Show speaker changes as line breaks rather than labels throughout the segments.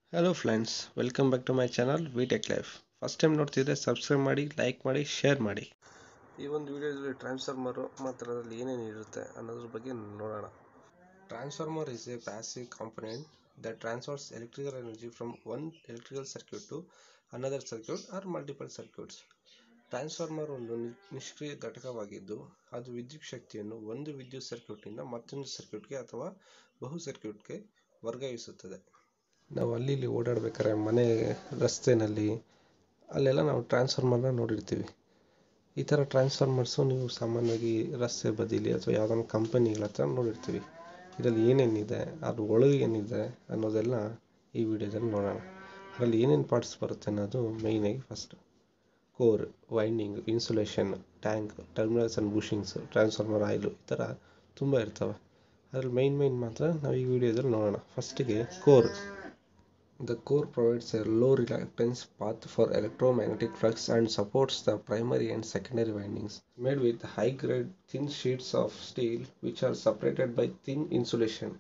Hello friends welcome back to my channel V Tech Life first time ನೋಡ್ತಿದ್ರೆ subscribe ಮಾಡಿ like ಮಾಡಿ share ಮಾಡಿ ಈ ಒಂದು ವಿಡಿಯೋದಲ್ಲಿ ಟ್ರಾನ್ಸ್ಫಾರ್ಮರು ಮತ್ತು ಅದರಲ್ಲಿ ಏನೇನು ಇರುತ್ತೆ ಅನ್ನೋದ್ರ ಬಗ್ಗೆ ನೋಡೋಣ transformer is a passive component that transfers electrical energy from one electrical circuit to another circuit or multiple circuits transformer ಒಂದು ನಿ- ನಿಷ್ಕ್ರಿಯ ಘಟಕವಾಗಿದ್ದು ಅದು ವಿದ್ಯುತ್ ಶಕ್ತಿಯನ್ನು ಒಂದು ವಿದ್ಯುತ್ ಸರ್ಕ್ಯೂಟ್ನಿಂದ ಮತ್ತೊಂದು ಸರ್ಕ್ಯೂಟ್ಗೆ ಅಥವಾ ಬಹು ಸರ್ಕ್ಯೂಟ್ಗೆ ವರ್ಗಾಯಿಸುತ್ತದೆ ನಾವು ಅಲ್ಲಿ ಇಲ್ಲಿ ಓಡಾಡ್ಬೇಕಾದ್ರೆ ಮನೆ ರಸ್ತೆನಲ್ಲಿ ಅಲ್ಲೆಲ್ಲ ನಾವು ಟ್ರಾನ್ಸ್ಫಾರ್ಮರ್ನ ನೋಡಿರ್ತೀವಿ ಈ ಥರ ಟ್ರಾನ್ಸ್ಫಾರ್ಮರ್ಸು ನೀವು ಸಾಮಾನ್ಯವಾಗಿ ರಸ್ತೆ ಬದಿಲಿ ಅಥವಾ ಯಾವುದೋ ಕಂಪನಿಗಳ ಹತ್ರ ನೋಡಿರ್ತೀವಿ ಇದರಲ್ಲಿ ಏನೇನಿದೆ ಅದ್ರ ಒಳಗೆ ಏನಿದೆ ಅನ್ನೋದೆಲ್ಲ ಈ ವಿಡಿಯೋದಲ್ಲಿ ನೋಡೋಣ ಅದರಲ್ಲಿ ಏನೇನು ಪಾರ್ಟ್ಸ್ ಬರುತ್ತೆ ಅನ್ನೋದು ಮೇಯ್ನಾಗಿ first core winding insulation tank terminals and bushings transformer oil ಈ ಥರ ತುಂಬ ಇರ್ತವೆ ಅದ್ರಲ್ಲಿ ಮೈನ್ ಮೈನ್ ಮಾತ್ರ ನಾವು ಈ ವಿಡಿಯೋದಲ್ಲಿ ನೋಡೋಣ ಫಸ್ಟಿಗೆ core The core provides a low reluctance path for electromagnetic flux and supports the primary and secondary windings. Made with high grade thin sheets of steel which are separated by thin insulation.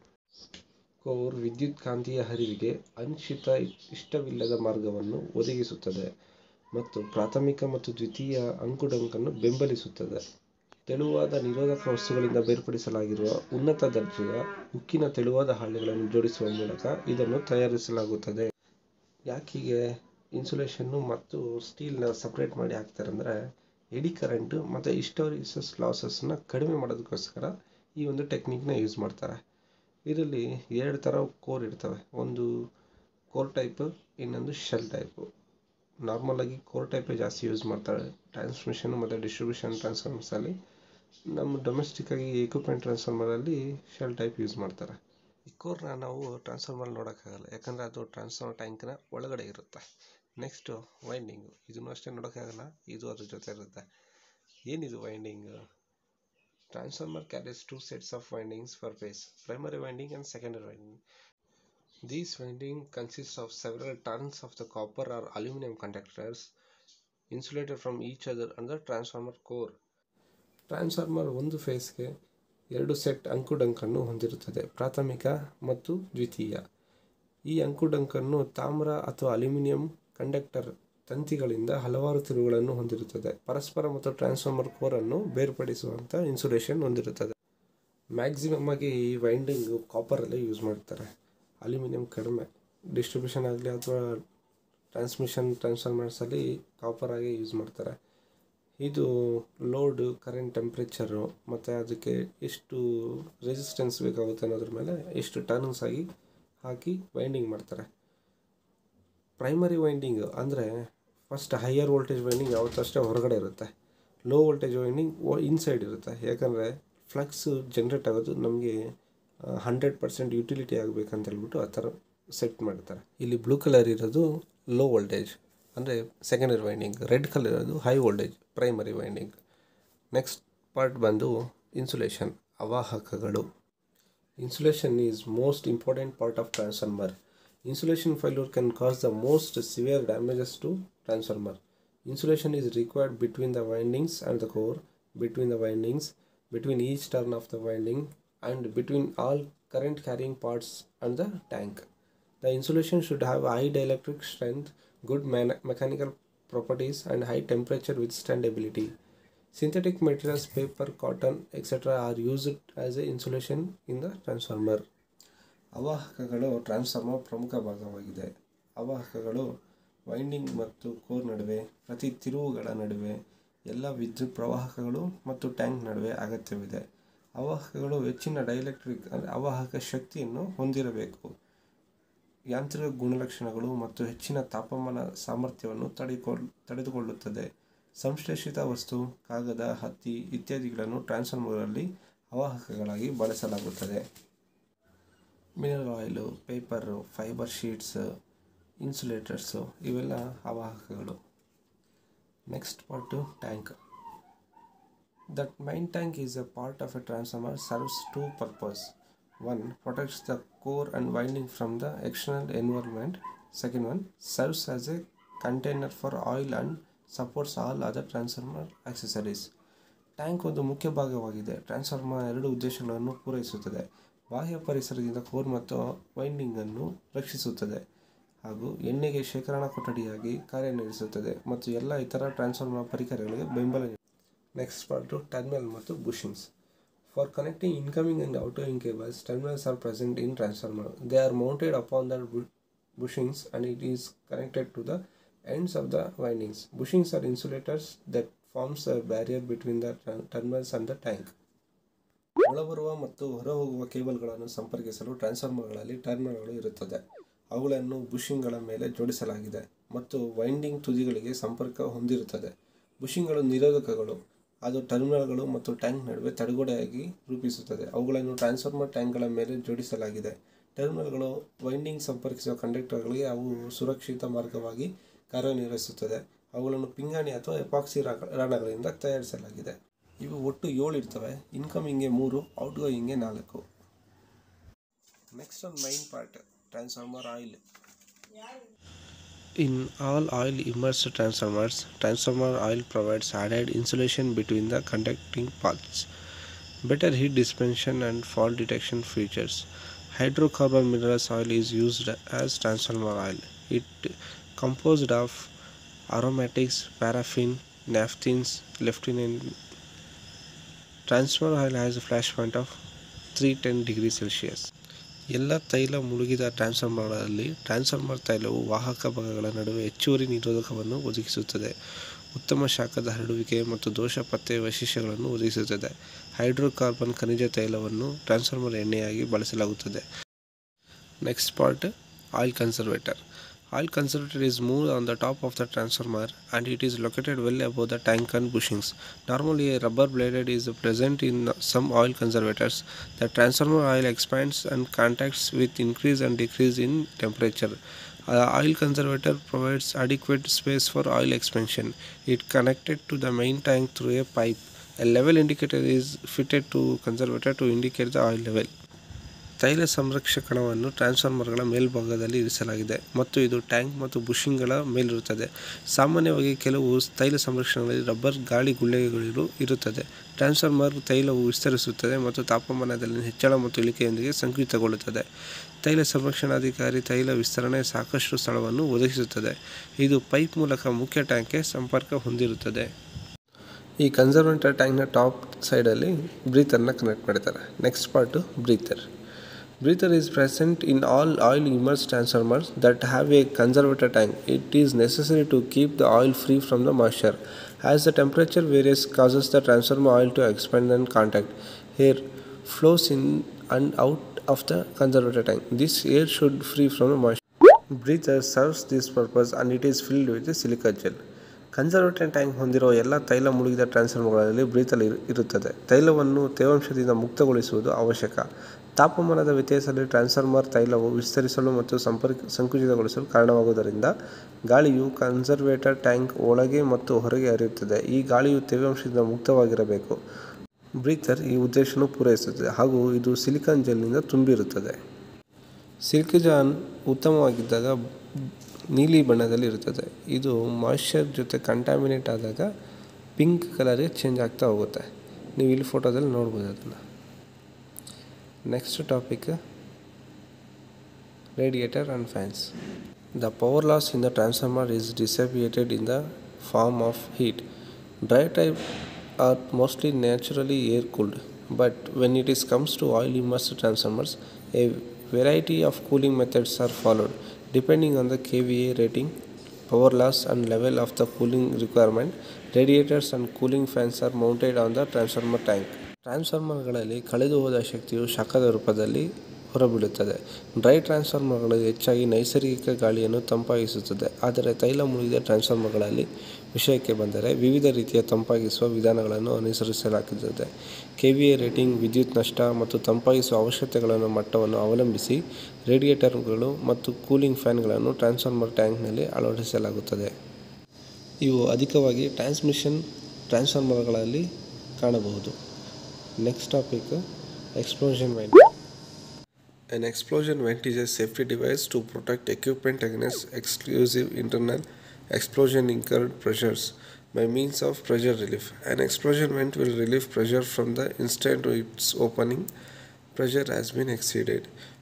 Core ವಿದ್ಯುತ್ ಕಾಂತೀಯ ಹರಿವಿಗೆ ಅನಿಶ್ಚಿತ ಇಷ್ಟವಿಲ್ಲದ ಮಾರ್ಗವನ್ನು ಒದಗಿಸುತ್ತದೆ ಮತ್ತು ಪ್ರಾಥಮಿಕ ಮತ್ತು ದ್ವಿತೀಯ ಅಂಕುಡೊಂಕನ್ನು ಬೆಂಬಲಿಸುತ್ತದೆ ತೆಳುವಾದ ನಿರೋಧಕ ವಸ್ತುಗಳಿಂದ ಬೇರ್ಪಡಿಸಲಾಗಿರುವ ಉನ್ನತ ದರ್ಜೆಯ ಉಕ್ಕಿನ ತೆಳುವಾದ ಹಾಳೆಗಳನ್ನು ಜೋಡಿಸುವ ಮೂಲಕ ಇದನ್ನು ತಯಾರಿಸಲಾಗುತ್ತದೆ ಯಾಕೀಗೆ ಇನ್ಸುಲೇಷನ್ನು ಮತ್ತು ಸ್ಟೀಲ್ನ ಸಪ್ರೇಟ್ ಮಾಡಿ ಹಾಕ್ತಾರೆ ಅಂದರೆ ಎಡಿ ಕರೆಂಟು ಮತ್ತು ಹಿಸ್ಟೋರಿಸಸ್ ಲಾಸಸ್ನ ಕಡಿಮೆ ಮಾಡೋದಕ್ಕೋಸ್ಕರ ಈ ಒಂದು ಟೆಕ್ನಿಕ್ನ ಯೂಸ್ ಮಾಡ್ತಾರೆ ಇದರಲ್ಲಿ ಎರಡು ಥರ ಕೋರ್ ಇರ್ತವೆ ಒಂದು ಕೋರ್ ಟೈಪ್ ಇನ್ನೊಂದು ಶೆಲ್ ಟೈಪು ನಾರ್ಮಲಾಗಿ ಕೋರ್ ಟೈಪೇ ಜಾಸ್ತಿ ಯೂಸ್ ಮಾಡ್ತಾರೆ ಟ್ರಾನ್ಸ್ಮಿಷನ್ ಮತ್ತು ಡಿಸ್ಟ್ರಿಬ್ಯೂಷನ್ ಟ್ರಾನ್ಸ್ಫಾರ್ಮರ್ಸಲ್ಲಿ ನಮ್ಮ ಡೊಮೆಸ್ಟಿಕ್ಕಾಗಿ ಎಕ್ವಿಪ್ಮೆಂಟ್ ಟ್ರಾನ್ಸ್ಫಾರ್ಮರಲ್ಲಿ ಶೆಲ್ ಟೈಪ್ ಯೂಸ್ ಮಾಡ್ತಾರೆ ಈ ಕೋರ್ನ ನಾವು ಟ್ರಾನ್ಸ್ಫಾರ್ಮರ್ ನೋಡೋಕ್ಕಾಗಲ್ಲ ಯಾಕಂದರೆ ಅದು ಟ್ರಾನ್ಸ್ಫಾರ್ಮರ್ ಟ್ಯಾಂಕ್ನ ಒಳಗಡೆ ಇರುತ್ತೆ ನೆಕ್ಸ್ಟು ವೈಂಡಿಂಗು ಇದನ್ನು ಅಷ್ಟೇ ನೋಡೋಕ್ಕಾಗಲ್ಲ ಇದು ಅದ್ರ ಜೊತೆ ಇರುತ್ತೆ ಏನಿದು winding transformer carries two sets of windings for phase primary winding and secondary winding These winding consists of several tons of the copper or aluminum conductors insulated from each other under transformer core. Transformer ಒಂದು ಫೇಸ್ಗೆ ಎರಡು set ಅಂಕುಡಂಕನ್ನು ಹೊಂದಿರುತ್ತದೆ ಪ್ರಾಥಮಿಕ ಮತ್ತು ದ್ವಿತೀಯ ಈ ಅಂಕುಡಂಕನ್ನು ತಾಮ್ರ ಅಥವಾ ಅಲ್ಯೂಮಿನಿಯಂ ಕಂಡಕ್ಟರ್ ತಂತಿಗಳಿಂದ ಹಲವಾರು ತಿರುವುಗಳನ್ನು ಹೊಂದಿರುತ್ತದೆ ಪರಸ್ಪರ ಮತ್ತು ಟ್ರಾನ್ಸ್ಫಾರ್ಮರ್ ಕೋರನ್ನು ಬೇರ್ಪಡಿಸುವಂಥ ಇನ್ಸುಲೇಷನ್ ಹೊಂದಿರುತ್ತದೆ ಮ್ಯಾಕ್ಸಿಮಮ್ ಆಗಿ ಈ ವೈಂಡಿಂಗು ಕಾಪರಲ್ಲೇ ಯೂಸ್ ಮಾಡ್ತಾರೆ ಅಲ್ಯೂಮಿನಿಯಂ ಕಡಿಮೆ ಡಿಸ್ಟ್ರಿಬ್ಯೂಷನ್ ಆಗಲಿ ಅಥವಾ ಟ್ರಾನ್ಸ್ಮಿಷನ್ ಟ್ರಾನ್ಸ್ಫಾರ್ಮರ್ಸಲ್ಲಿ ಕಾಪರ್ ಆಗಿ ಯೂಸ್ ಮಾಡ್ತಾರೆ ಇದು ಲೋಡು ಕರೆಂಟ್ ಟೆಂಪ್ರೇಚರು ಮತ್ತು ಅದಕ್ಕೆ ಎಷ್ಟು ರೆಸಿಸ್ಟೆನ್ಸ್ ಬೇಕಾಗುತ್ತೆ ಅನ್ನೋದ್ರ ಮೇಲೆ ಎಷ್ಟು ಟರ್ನ್ಸ್ ಆಗಿ ಹಾಕಿ ವೈಂಡಿಂಗ್ ಮಾಡ್ತಾರೆ ಪ್ರೈಮರಿ ವೈಂಡಿಂಗ್ ಅಂದರೆ ಫಸ್ಟ್ ಹೈಯರ್ ವೋಲ್ಟೇಜ್ ವೈಂಡಿಂಗ್ ಯಾವತ್ತಷ್ಟೇ ಹೊರಗಡೆ ಇರುತ್ತೆ ಲೋ ವೋಲ್ಟೇಜ್ ವೈಂಡಿಂಗ್ ಇನ್ಸೈಡ್ ಇರುತ್ತೆ ಯಾಕಂದರೆ ಫ್ಲಕ್ಸ್ ಜನ್ರೇಟ್ ಆಗೋದು ನಮಗೆ ಹಂಡ್ರೆಡ್ ಪರ್ಸೆಂಟ್ ಯುಟಿಲಿಟಿ ಆಗಬೇಕಂತ ಹೇಳ್ಬಿಟ್ಟು ಆ ಥರ ಸೆಟ್ ಮಾಡ್ತಾರೆ ಇಲ್ಲಿ ಬ್ಲೂ ಕಲರ್ ಇರೋದು ಲೋ ವೋಲ್ಟೇಜ್ ಅಂದರೆ ಸೆಕೆಂಡರಿ ವೈಂಡಿಂಗ್ ರೆಡ್ ಕಲರ್ ಇರೋದು high voltage primary winding next part ಬಂದು ಇನ್ಸುಲೇಷನ್ ಅವಾಹಕಗಳು insulation is most important part of transformer insulation failure can cause the most severe damages to transformer insulation is required between the windings and the core between the windings between each turn of the winding and between all current carrying parts and the tank. The insulation should have high dielectric strength, good man- mechanical properties, and high temperature withstandability. Synthetic materials, paper, cotton, etc., are used as a insulation in the transformer. ಅವಾಹಕಗಳು transformer ಪ್ರಮುಖ ಭಾಗವಾಗಿದೆ ಅವಾಹಕಗಳು winding ಮತ್ತು core ನಡುವೆ ಪ್ರತಿ ತಿರುವುಗಳ ನಡುವೆ ಎಲ್ಲ ವಿದ್ಯುತ್ ಪ್ರವಾಹಕಗಳು ಮತ್ತು ಟ್ಯಾಂಕ್ ನಡುವೆ ಅಗತ್ಯವಿದೆ ಅವಾಹಕಗಳು ಹೆಚ್ಚಿನ ಡೈಎಲೆಕ್ಟ್ರಿಕ್ ಅಂದರೆ ಅವಾಹಕ ಶಕ್ತಿಯನ್ನು ಹೊಂದಿರಬೇಕು ಯಾಂತ್ರಿಕ ಗುಣಲಕ್ಷಣಗಳು ಮತ್ತು ಹೆಚ್ಚಿನ ತಾಪಮಾನ ಸಾಮರ್ಥ್ಯವನ್ನು ತಡೆಕೊಳ್ ತಡೆದುಕೊಳ್ಳುತ್ತದೆ ಸಂಶ್ಲೇಷಿತ ವಸ್ತು ಕಾಗದ ಹತ್ತಿ ಇತ್ಯಾದಿಗಳನ್ನು ಟ್ರಾನ್ಸ್ಫಾರ್ಮರಲ್ಲಿ ಅವಾಹಕಗಳಾಗಿ ಬಳಸಲಾಗುತ್ತದೆ mineral oil paper fibre sheets insulators ಇವೆಲ್ಲ ಅವಾಹಕಗಳು next part tank that main tank is a part of a transformer serves two purpose one protects the core and winding from the external environment second one serves as a container for oil and supports all other transformer accessories tank ಒಂದು ಮುಖ್ಯ ಭಾಗವಾಗಿದೆ transformer ಎರಡು ಉದ್ದೇಶಗಳನ್ನು ಪೂರೈಸುತ್ತದೆ ಬಾಹ್ಯ ಪರಿಸರದಿಂದ core ಮತ್ತು ವೈಂಡಿಂಗನ್ನು ರಕ್ಷಿಸುತ್ತದೆ ಹಾಗೂ ಎಣ್ಣೆಗೆ ಶೇಖರಣಾ ಕೊಠಡಿಯಾಗಿ ಕಾರ್ಯನಿರ್ವಹಿಸುತ್ತದೆ ಮತ್ತು ಎಲ್ಲ ಇತರ ಟ್ರಾನ್ಸ್ಫಾರ್ಮರ್ ಪರಿಕರಗಳಿಗೆ ಬೆಂಬಲ ನೆಕ್ಸ್ಟ್ ಪಾರ್ಟು ಟರ್ಮಿನಲ್ ಮತ್ತು bushings for connecting incoming and outgoing cables terminals are present in transformer they are mounted upon the bushings and it is connected to the ends of the windings. Bushings are insulators that forms a barrier between the terminals and the tank. ಒಳಬರುವ ಮತ್ತು ಹೊರಹೋಗುವ ಕೇಬಲ್ಗಳನ್ನು ಸಂಪರ್ಕಿಸಲು ಟ್ರಾನ್ಸ್ಫಾರ್ಮರ್ಗಳಲ್ಲಿ ಟರ್ಮಿನಲ್ಗಳು ಇರುತ್ತದೆ ಅವುಗಳನ್ನು ಬುಷಿಂಗ್ಗಳ ಮೇಲೆ ಜೋಡಿಸಲಾಗಿದೆ ಮತ್ತು ವೈಂಡಿಂಗ್ ತುದಿಗಳಿಗೆ ಸಂಪರ್ಕ ಹೊಂದಿರುತ್ತದೆ ಬುಷಿಂಗ್ಗಳು ನಿರೋಧಕಗಳು ಅದು ಟರ್ಮಿನಲ್ಗಳು ಮತ್ತು ಟ್ಯಾಂಕ್ ನಡುವೆ ತಡೆಗೋಡೆಯಾಗಿ ರೂಪಿಸುತ್ತದೆ ಅವುಗಳನ್ನು ಟ್ರಾನ್ಸ್ಫಾರ್ಮರ್ ಟ್ಯಾಂಕ್ಗಳ ಮೇಲೆ ಜೋಡಿಸಲಾಗಿದೆ ಟರ್ಮಿನಲ್ಗಳು ವೈಂಡಿಂಗ್ ಸಂಪರ್ಕಿಸುವ ಕಂಡಕ್ಟರ್ಗಳಿಗೆ ಅವು ಸುರಕ್ಷಿತ ಮಾರ್ಗವಾಗಿ ಕಾರ್ಯನಿರ್ವಹಿಸುತ್ತದೆ ಅವುಗಳನ್ನು ಪಿಂಗಾಣಿ ಅಥವಾ ಎಪಾಕ್ಸಿ ರಾಣಗಳಿಂದ ತಯಾರಿಸಲಾಗಿದೆ ಇವು ಒಟ್ಟು ಏಳು ಇರ್ತವೆ ಇನ್ಕಮಿಂಗ್ಗೆ ಮೂರು ಔಟ್ಗೋಯಿಂಗ್ಗೆ ನಾಲ್ಕು ನೆಕ್ಸ್ಟ್ ಒಂದು main part transformer oil In all oil immersed transformers, transformer oil provides added insulation between the conducting paths, better heat dissipation and fault detection features. Hydrocarbon minerals oil is used as transformer oil. It composed of aromatics, paraffin, naphthens, leptin. Transformer oil has a flash point of 310 degrees Celsius. ಎಲ್ಲ ತೈಲ ಮುಳುಗಿದ ಟ್ರಾನ್ಸ್ಫಾರ್ಮರ್ಗಳಲ್ಲಿ transformer ತೈಲವು ವಾಹಕ ಭಾಗಗಳ ನಡುವೆ ಹೆಚ್ಚುವರಿ ನಿರೋಧಕವನ್ನು ಒದಗಿಸುತ್ತದೆ ಉತ್ತಮ ಶಾಖದ ಹರಡುವಿಕೆ ಮತ್ತು ದೋಷ ಪತ್ತೆ ವೈಶಿಷ್ಟ್ಯಗಳನ್ನು ಒದಗಿಸುತ್ತದೆ ಹೈಡ್ರೋಕಾರ್ಬನ್ ಖನಿಜ ತೈಲವನ್ನು ಟ್ರಾನ್ಸ್ಫಾರ್ಮರ್ ಎಣ್ಣೆಯಾಗಿ ಬಳಸಲಾಗುತ್ತದೆ next part oil conservator oil conservator is moved on the top of the transformer and it is located well above the tank and bushings. Normally a rubber bladed is present in some oil conservators. The transformer oil expands and contacts with increase and decrease in temperature. Uh, oil conservator provides adequate space for oil expansion. It connected to the main tank through a pipe. A level indicator is fitted to conservator to indicate the oil level. ತೈಲ ಸಂರಕ್ಷಕಣವನ್ನು ಟ್ರಾನ್ಸ್ಫಾರ್ಮರ್ಗಳ ಮೇಲ್ಭಾಗದಲ್ಲಿ ಇರಿಸಲಾಗಿದೆ ಮತ್ತು ಇದು tank ಮತ್ತು ಬುಷಿಂಗ್ಗಳ ಮೇಲಿರುತ್ತದೆ ಸಾಮಾನ್ಯವಾಗಿ ಕೆಲವು ತೈಲ ಸಂರಕ್ಷಣೆಗಳಲ್ಲಿ ರಬ್ಬರ್ ಗಾಳಿ ಗುಳ್ಳೆಗಳು ಇರುತ್ತದೆ ಟ್ರಾನ್ಸ್ಫಾರ್ಮರ್ ತೈಲವು ವಿಸ್ತರಿಸುತ್ತದೆ ಮತ್ತು ತಾಪಮಾನದಲ್ಲಿ ಹೆಚ್ಚಳ ಮತ್ತು ಇಳಿಕೆಯೊಂದಿಗೆ ಸಂಕುಚಿತಗೊಳ್ಳುತ್ತದೆ ತೈಲ ಸಂರಕ್ಷಣಾಧಿಕಾರಿ ತೈಲ ವಿಸ್ತರಣೆ ಸಾಕಷ್ಟು ಸ್ಥಳವನ್ನು ಒದಗಿಸುತ್ತದೆ ಇದು ಪೈಪ್ ಮೂಲಕ ಮುಖ್ಯ ಟ್ಯಾಂಕ್ಗೆ ಸಂಪರ್ಕ ಹೊಂದಿರುತ್ತದೆ ಈ ಕನ್ಸರ್ವೇಟರ್ ಟ್ಯಾಂಕ್ನ ಟಾಪ್ ಸೈಡಲ್ಲಿ ಬ್ರೀತರ್ನ ಕನೆಕ್ಟ್ ಮಾಡಿದ್ದಾರೆ next part breather Breather is present in all oil immersed transformers that have a conservator tank. It is necessary to keep the oil free from the moisture. As the temperature varies causes the transformer oil to expand and contact. Air flows in and out of the conservator tank. This air should free from the moisture. Breather serves this purpose and it is filled with silica gel. Conservator tank ಹೊಂದಿರುವ ಎಲ್ಲ ತೈಲ ಮುಳುಗಿದ ಟ್ರಾನ್ಸ್ಫಾರ್ಮರ್ಗಳಲ್ಲಿ ಬ್ರೀತಲ್ ಇರುತ್ತದೆ ತೈಲವನ್ನು ತೇವಾಂಶದಿಂದ ಮುಕ್ತಗೊಳಿಸುವುದು ಅವಶ್ಯಕ ತಾಪಮಾನದ ವ್ಯತ್ಯಾಸದಲ್ಲಿ transformer ತೈಲವು ವಿಸ್ತರಿಸಲು ಮತ್ತು ಸಂಪರ್ಕ ಸಂಕುಚಿತಗೊಳಿಸಲು ಕಾರಣವಾಗುವುದರಿಂದ ಗಾಳಿಯು ಕನ್ಸರ್ವೇಟರ್ ಟ್ಯಾಂಕ್ ಒಳಗೆ ಮತ್ತು ಹೊರಗೆ ಹರಿಯುತ್ತದೆ ಈ ಗಾಳಿಯು ತೇವಾಂಶದಿಂದ ಮುಕ್ತವಾಗಿರಬೇಕು ಬ್ರೀತರ್ ಈ ಉದ್ದೇಶವನ್ನು ಪೂರೈಸುತ್ತದೆ ಹಾಗೂ ಇದು ಸಿಲಿಕಾನ್ ಜೆಲ್ನಿಂದ ತುಂಬಿರುತ್ತದೆ ಸಿಲ್ಕಿಜಾನ್ ಉತ್ತಮವಾಗಿದ್ದಾಗ ನೀಲಿ ಬಣ್ಣದಲ್ಲಿ ಇರುತ್ತದೆ ಇದು ಮಾಯ್ಶ್ಚರ್ ಜೊತೆ ಕಂಟಾಮಿನೇಟ್ ಆದಾಗ ಪಿಂಕ್ ಕಲರ್ಗೆ ಚೇಂಜ್ ಆಗ್ತಾ ಹೋಗುತ್ತೆ ನೀವು ಇಲ್ಲಿ ಫೋಟೋದಲ್ಲಿ ನೋಡ್ಬೋದು ಅದನ್ನು next topic radiator and fans the power loss in the transformer is dissipated in the form of heat dry type are mostly naturally air cooled but when it is comes to oil immersed transformers a variety of cooling methods are followed depending on the kVA rating power loss and level of the cooling requirement radiators and cooling fans are mounted on the transformer tank ಟ್ರಾನ್ಸ್ಫಾರ್ಮರ್ಗಳಲ್ಲಿ ಕಳೆದು ಹೋದ ಶಕ್ತಿಯು ಶಾಖದ ರೂಪದಲ್ಲಿ ಹೊರಬೀಳುತ್ತದೆ dry ಟ್ರಾನ್ಸ್ಫಾರ್ಮರ್ಗಳು ಹೆಚ್ಚಾಗಿ ನೈಸರ್ಗಿಕ ಗಾಳಿಯನ್ನು ತಂಪಾಗಿಸುತ್ತದೆ ಆದರೆ ತೈಲ ಮುಳುಗಿದ ಟ್ರಾನ್ಸ್ಫಾರ್ಮರ್ಗಳಲ್ಲಿ ವಿಷಯಕ್ಕೆ ಬಂದರೆ ವಿವಿಧ ರೀತಿಯ ತಂಪಾಗಿಸುವ ವಿಧಾನಗಳನ್ನು ಅನುಸರಿಸಲಾಗುತ್ತದೆ ಕೆವಿಎ ರೇಟಿಂಗ್ ವಿದ್ಯುತ್ ನಷ್ಟ ಮತ್ತು ತಂಪಾಗಿಸುವ ಅವಶ್ಯಕತೆಗಳನ್ನು ಮಟ್ಟವನ್ನು ಅವಲಂಬಿಸಿ ರೇಡಿಯೇಟರ್ಗಳು ಮತ್ತು ಕೂಲಿಂಗ್ ಫ್ಯಾನ್ಗಳನ್ನು ಟ್ರಾನ್ಸ್ಫಾರ್ಮರ್ ಟ್ಯಾಂಕ್ನಲ್ಲಿ ಅಳವಡಿಸಲಾಗುತ್ತದೆ ಇವು ಅಧಿಕವಾಗಿ ಟ್ರಾನ್ಸ್ಮಿಷನ್ ಟ್ರಾನ್ಸ್ಫಾರ್ಮರ್ಗಳಲ್ಲಿ ಕಾಣಬಹುದು next topic explosion vent An explosion vent is a safety device to protect equipment against exclusive internal explosion incurred pressures by means of pressure relief. An explosion vent will relieve pressure from the instant its opening pressure has been exceeded.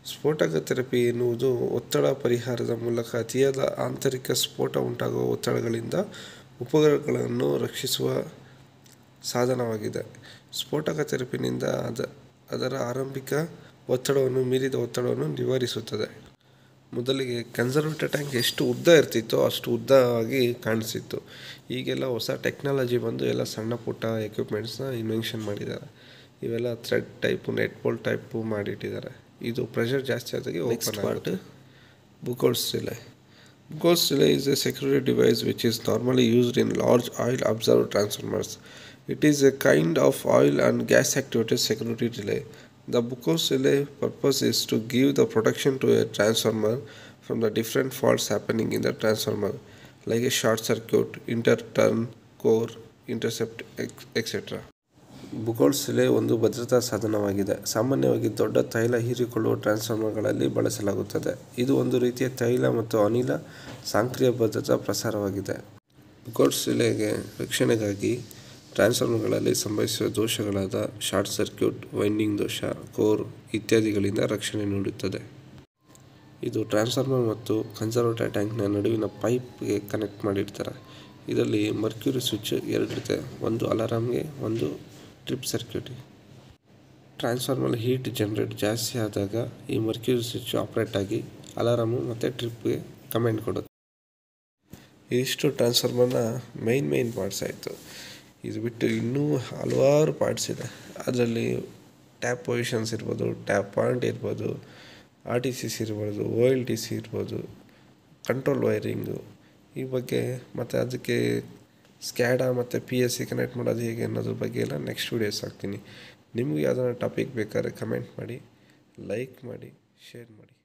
ಸ್ಫೋಟಕ therapy ಎನ್ನುವುದು ಒತ್ತಡ ಪರಿಹಾರದ ಮೂಲಕ ಅತಿಯಾದ ಆಂತರಿಕ ಸ್ಫೋಟ ಉಂಟಾಗುವ ಒತ್ತಡಗಳಿಂದ ಉಪಕರಣಗಳನ್ನು ರಕ್ಷಿಸುವ ಸಾಧನವಾಗಿದೆ ಸ್ಫೋಟಕ ಥೆರಪಿನಿಂದ ಅದ ಅದರ ಆರಂಭಿಕ ಒತ್ತಡವನ್ನು ಮೀರಿದ ಒತ್ತಡವನ್ನು ನಿವಾರಿಸುತ್ತದೆ ಮೊದಲಿಗೆ ಕನ್ಸರ್ವೇಟರ್ ಟ್ಯಾಂಕ್ ಎಷ್ಟು ಉದ್ದ ಇರ್ತಿತ್ತೋ ಅಷ್ಟು ಉದ್ದವಾಗಿ ಕಾಣಿಸ್ತಿತ್ತು ಈಗೆಲ್ಲ ಹೊಸ ಟೆಕ್ನಾಲಜಿ ಬಂದು ಎಲ್ಲ ಸಣ್ಣ ಪುಟ್ಟ ಎಕ್ವಿಪ್ಮೆಂಟ್ಸ್ನ ಇನ್ವೆನ್ಷನ್ ಮಾಡಿದ್ದಾರೆ ಇವೆಲ್ಲ thread type nut bolt type ಮಾಡಿಟ್ಟಿದ್ದಾರೆ ಇದು ಪ್ರೆಷರ್ ಜಾಸ್ತಿ ಆದಾಗೆ ಓಪನ್ ಆಗುತ್ತೆ Buchholz relay Buchholz relay is a security device which is normally used in large oil absorber transformers. It is a kind of oil and gas activated security relay. The Bukos relay purpose is to give the protection to a transformer from the different faults happening in the transformer, like a short circuit, interturn, core, intercept, etc. Buchholz relay ಒಂದು ಭದ್ರತಾ ಸಾಧನವಾಗಿದೆ ಸಾಮಾನ್ಯವಾಗಿ ದೊಡ್ಡ ತೈಲ ಹೀರಿಕೊಳ್ಳುವ ಟ್ರಾನ್ಸ್ಫಾರ್ಮರ್ಗಳಲ್ಲಿ ಬಳಸಲಾಗುತ್ತದೆ ಇದು ಒಂದು ರೀತಿಯ ತೈಲ ಮತ್ತು ಅನಿಲ ಸಾಂಕ್ರಿಯ ಭದ್ರತಾ ಪ್ರಸಾರವಾಗಿದೆ ಬುಕೋಲ್ಸ್ ರಿಲೇಗೆ ರಕ್ಷಣೆಗಾಗಿ ಟ್ರಾನ್ಸ್ಫಾರ್ಮರ್ಗಳಲ್ಲಿ ಸಂಭವಿಸುವ ದೋಷಗಳಾದ ಶಾರ್ಟ್ ಸರ್ಕ್ಯೂಟ್ ವೈಂಡಿಂಗ್ ದೋಷ ಕೋರ್ ಇತ್ಯಾದಿಗಳಿಂದ ರಕ್ಷಣೆ ನೀಡುತ್ತದೆ ಇದು ಟ್ರಾನ್ಸ್ಫಾರ್ಮರ್ ಮತ್ತು ಕನ್ಸರ್ವೇಟರ್ ಟ್ಯಾಂಕ್ನ ನಡುವಿನ ಪೈಪ್ಗೆ ಕನೆಕ್ಟ್ ಮಾಡಿರ್ತಾರೆ ಇದರಲ್ಲಿ ಮರ್ಕ್ಯೂರಿ ಸ್ವಿಚ್ ಎರಡಿರುತ್ತೆ ಒಂದು ಅಲಾರಾಮ್ಗೆ ಒಂದು trip circuit transformer heat generate ಜಾಸ್ತಿ ಆದಾಗ ಈ ಮರ್ಕ್ಯೂರಿ ಸ್ವಿಚ್ ಆಪ್ರೇಟ್ ಆಗಿ ಅಲಾರಾಮು ಮತ್ತು ಟ್ರಿಪ್ಗೆ ಕಮೆಂಟ್ ಕೊಡುತ್ತೆ ಇಷ್ಟು ಟ್ರಾನ್ಸ್ಫಾರ್ಮರ್ನ ಮೈನ್ ಮೈನ್ ಪಾರ್ಟ್ಸ್ ಆಯಿತು ಇದು ಬಿಟ್ಟು ಇನ್ನೂ ಹಲವಾರು ಪಾರ್ಟ್ಸ್ ಇದೆ ಅದರಲ್ಲಿ ಟ್ಯಾಪ್ ಪೊಸಿಷನ್ಸ್ ಇರ್ಬೋದು ಟ್ಯಾಪ್ ಪಾಯಿಂಟ್ ಇರ್ಬೋದು ಆರ್ ಟಿ ಸಿ ಸಿ ಇರ್ಬೋದು ಓ ಎಲ್ ಟಿ ಸಿ ಇರ್ಬೋದು ಕಂಟ್ರೋಲ್ ವೈರಿಂಗು ಈ ಬಗ್ಗೆ ಮತ್ತು ಅದಕ್ಕೆ ಸ್ಕ್ಯಾಡಾ ಮತ್ತು ಪಿ ಎಸ್ ಸಿ ಕನೆಕ್ಟ್ ಮಾಡೋದು ಹೇಗೆ ಅನ್ನೋದ್ರ ಬಗ್ಗೆ ಎಲ್ಲ ನೆಕ್ಸ್ಟ್ ವೀಡಿಯೋಸ್ ಹಾಕ್ತೀನಿ ನಿಮ್ಗೆ ಯಾವ್ದಾರ ಟಾಪಿಕ್ ಬೇಕಾದ್ರೆ ಕಮೆಂಟ್ ಮಾಡಿ ಲೈಕ್ ಮಾಡಿ ಶೇರ್ ಮಾಡಿ